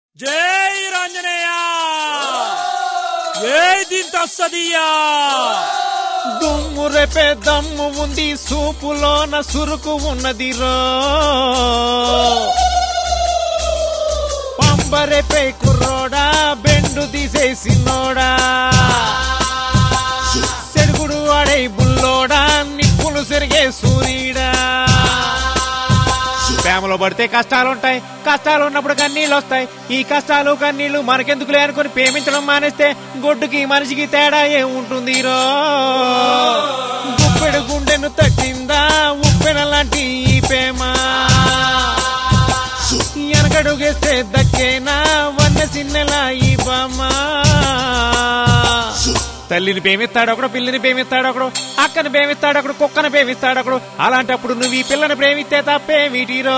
జై రాంజనేయ జై దింతొస్తదియా దుమ్ము రేపే దమ్ము ఉంది సూపులోన సురుకు ఉన్నది రో పంబరేపే కుర్రోడా బెండు తీసేసినోడా సెడుగుడు వాడే బుల్లోడా నిప్పులు సెరిగే సూర్యుడా ప్రేమలో పడితే కష్టాలుంటాయి కష్టాలు ఉన్నప్పుడు కన్నీళ్ళు వస్తాయి ఈ కష్టాలు కన్నీళ్లు మనకెందుకులే అనుకుని ప్రేమించడం మానేస్తే గొడ్డుకి మనిషికి తేడా ఏముంటుంది రో గుప్పెడు గుండెను తట్టిందా ఉప్పెన లాంటి ఈ ప్రేమ వెనకడుగేస్తే దక్కేనా వన్న చిన్నెలా ఈ బామ్మ తల్లిని ప్రేమిస్తాడు ఒకడు పిల్లిని ప్రేమిస్తాడు ఒకడు అక్కని ప్రేమిస్తాడు ఒకడు కుక్కని ప్రేమిస్తాడు ఒకడు అలాంటప్పుడు నువ్వు ఈ పిల్లని ప్రేమిస్తే తప్పే వీటిరో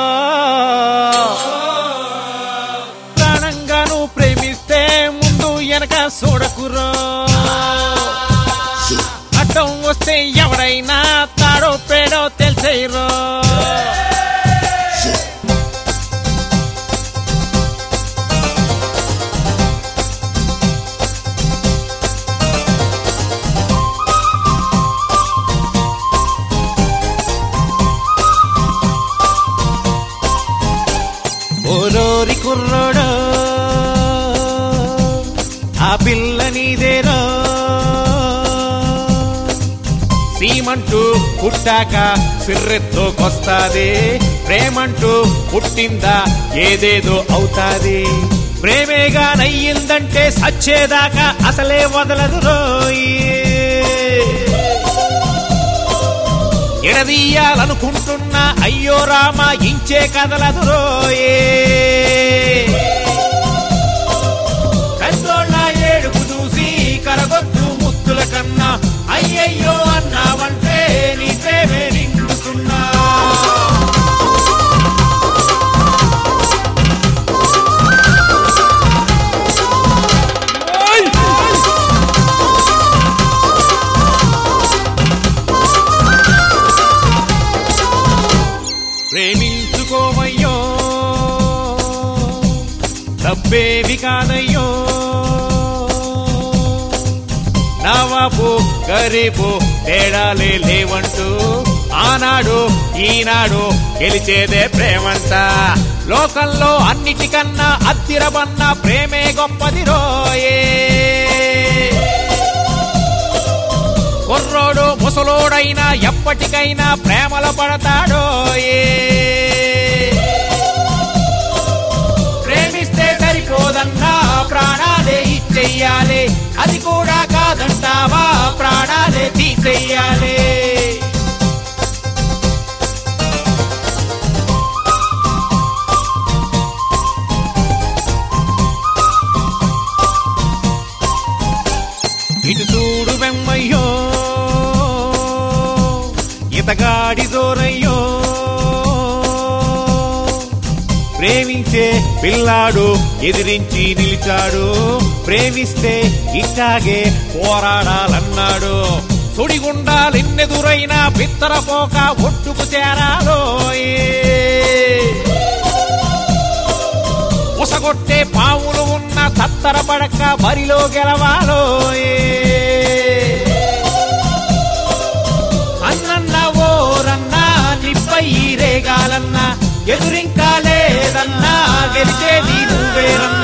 ప్రాణంగా నువ్వు ప్రేమిస్తే ముందు వెనక చూడకురో అడ్డం వస్తే ఎవడైనా తాడో పేడో తెలిసేరో ఓరోరి కుర్రోడో ఆ పిల్ల నీదేరో సీమంటూ పుట్టాక సిర్రెత్తోకొస్తాది ప్రేమంటూ పుట్టిందా ఏదేదో అవుతాది ప్రేమేగా నయ్యిందంటే సచ్చేదాకా అసలే వదలదు రోయి ఎడదీయాలనుకుంటున్నా అయ్యో రామ ఇంచే కదలదు రోయే పెద్దోళ్ళ ఏడుపు చూసి కరగొద్దు ముత్తుల కన్నా అయ్యయ్యో అన్నావంటే నీ ప్రేమే నిండుతున్నా ప్రేమించుకోవయ్యో తప్పేవి కాదయ్యో నవాబు గరీబు తేడాలే లేవంటూ ఆనాడు ఈనాడు గెలిచేదే ప్రేమంట లోకంలో అన్నిటికన్నా అత్తిరబన్న ప్రేమే గొప్పది రోయే కుర్రోడు ముసలోడైనా ఎప్పటికైనా ప్రేమల పడతాడో ఏ ప్రేమిస్తే సరిపోదన్నా ప్రాణాలే ఇచ్చెయ్యాలి అది కూడా కాదంటావా ప్రాణాలే తీసేయాలి ఇటు చూడు వెమ్మయ్యో ఇతగాడి జోరయ్యో ప్రేమించే పిల్లాడు ఎదిరించి నిలిచాడు ప్రేమిస్తే ఇట్టాగే పోరాడాలన్నాడు సుడిగుండాలెన్నెదురైనా బిత్తరపోక ఒట్టుకు చేరాలో ఉసగొట్టే పావులు ఉన్న తత్తర పడక బరిలో గెలవాలో అన్నన్న ఓరన్నా నిప్పై రేగాలన్నా ఎదురింకా లేదన్నా గెలిచేది నువ్వేరన్నా